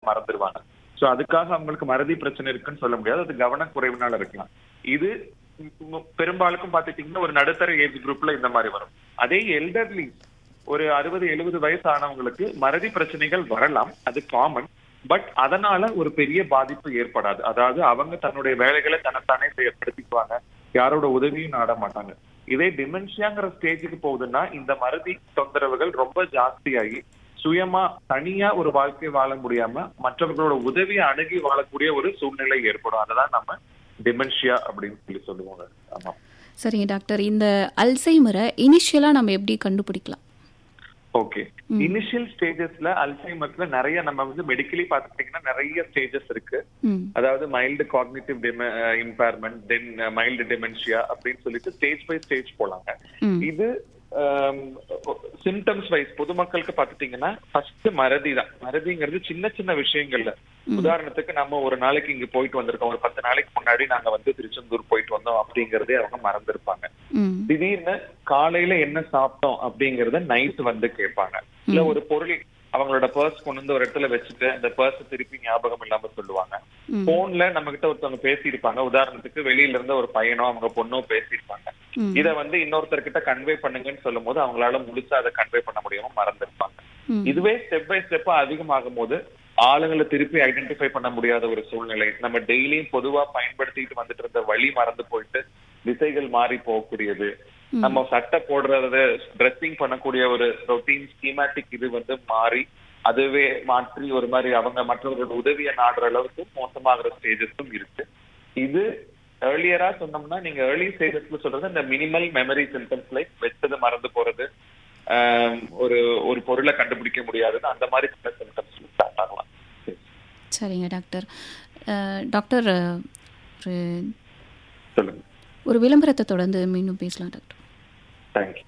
மறந்துடுவாங்க சோ அதுக்காக அவங்களுக்கு மறதி பிரச்சனை இருக்குன்னு சொல்ல முடியாது அது கவனக்குறைவுனால இருக்கலாம் இது ம், பெரும்பாலுக்கும் பாத்துட்டீங்கன்னா ஒரு நடுத்தர ஏஜ் குரூப்ல இந்த மாதிரி வரும் அதே எல்டர்லி ஒரு அறுபது எழுபது வயசு ஆனவங்களுக்கு மறதி பிரச்சனைகள் வரலாம் அது காமன் பட் அதனால ஒரு பெரிய பாதிப்பு ஏற்படாது அதாவது அவங்க தன்னுடைய வேலைகளை தன்னைத்தானே செயற்படுத்திக்குவாங்க யாரோட உதவியும் நாட மாட்டாங்க இதே டிமென்ஷியாங்கிற ஸ்டேஜுக்கு போகுதுன்னா இந்த மறதி தொந்தரவுகள் ரொம்ப ஜாஸ்தியாகி சுயமா தனியா ஒரு வாழ்க்கை வாழ முடியாம மற்றவர்களோட உதவியை அணுகி வாழக்கூடிய ஒரு சூழ்நிலை ஏற்படும் அததான் நம்ம டிமென்ஷியா அப்படின்னு சொல்லி சொல்லுவாங்க ஆமா சரிங்க டாக்டர் இந்த அல்சைமரை இனிஷியலாக நம்ம எப்படி கண்டுபிடிக்கலாம் ஓகே இனிஷியல் ஸ்டேஜஸ்ல அல்சைமர்ஸ்ல நிறைய நம்ம வந்து மெடிக்கலி பாத்துக்கிட்டீங்கன்னா நிறைய ஸ்டேஜஸ் இருக்கு ம் அதாவது mild cognitive impairment then mild dementia அப்படின்னு சொல்லிட்டு ஸ்டேஜ் பை ஸ்டேஜ் போலாங்க ம் இது சிம்டம்ஸ் வைஸ் பொதுமக்களுக்கு பாத்துட்டீங்கன்னா ஃபர்ஸ்ட் மறதி தான் மறதிங்கிறது சின்ன சின்ன விஷயங்கள்ல உதாரணத்துக்கு நம்ம ஒரு நாளைக்கு இங்க போயிட்டு வந்திருக்கோம் ஒரு பத்து நாளைக்கு முன்னாடி நாங்க வந்து திருச்செந்தூர் போயிட்டு வந்தோம் அப்படிங்கறதே அவங்க மறந்துருப்பாங்க ம் திடீர்னு காலையில என்ன சாப்பிட்டோம் அப்படிங்கறத நைட் வந்து கேட்பாங்க இல்ல ஒரு பொருள் அவங்களோட பர்ஸ் கொண்டு வந்து ஒரு இடத்துல வச்சுட்டு அந்த பர்ஸ் திருப்பி ஞாபகம் இல்லாம சொல்லுவாங்க ம். போன்ல நம்ம கிட்ட ஒருத்தவங்க பேசியிருப்பாங்க உதாரணத்துக்கு வெளியில இருந்த ஒரு பையனோ அவங்க பொண்ணோ பேசியிருப்பாங்க ம். இத வந்து இன்னொருத்தர் கிட்ட கன்வே பண்ணுங்கன்னு சொல்லும் போது அவங்களால முழுசா அதை கன்வே பண்ண முடியாம மறந்துருப்பாங்க ம். இதுவே ஸ்டெப் பை ஸ்டெப்பா அதிகமாகும் போது ஆளுங்களை திருப்பி ஐடென்டிஃபை பண்ண முடியாத ஒரு சூழ்நிலை நம்ம டெய்லியும் பொதுவா பயன்படுத்திட்டு வந்துட்டு இருந்த வழி மறந்து போயிட்டு திசைகள் மாறி போகக்கூடியது நம்ம சட்டை போடுறது ட்ரெஸ்ஸிங் பண்ணக்கூடிய ஒரு ரொட்டீன் ஸ்கீமேட்டிக் இது வந்து மாறி அதுவே மாற்றி ஒரு மாதிரி அவங்க மற்றவர்களோட உதவியை நாடுற அளவுக்கு மோசமாகிற ஸ்டேஜஸும் இருக்கு இது ஏர்லியரா சொன்னோம்னா நீங்க ஏர்லி ஸ்டேஜஸ்ல சொல்றது இந்த மினிமல் மெமரி சிம்டம்ஸ் லைக் வெச்சது மறந்து போறது ஆம், ஒரு ஒரு பொருளை கண்டுபிடிக்க முடியாதது அந்த மாதிரி சில சிம்டம்ஸ் ஸ்டார்ட் ஆகலாம் சரிங்க டாக்டர் அஹ், டாக்டர் அஹ், ஒரு சொல்லுங்க ஒரு விளம்பரத்தை தொடர்ந்து மீண்டும் பேசலாம் டாக்டர் தேங்க்யூ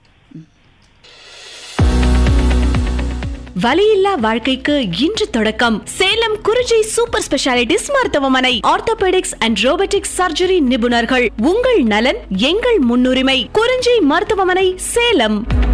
வலியில்லா வாழ்க்கைக்கு இன்று தொடக்கம் சேலம் குறிஞ்சி சூப்பர் ஸ்பெஷாலிட்டிஸ் மருத்துவமனை ஆர்த்தோபெடிக்ஸ் அண்ட் ரோபோட்டிக்ஸ் சர்ஜரி நிபுணர்கள் உங்கள் நலன் எங்கள் முன்னுரிமை குறிஞ்சி மருத்துவமனை சேலம்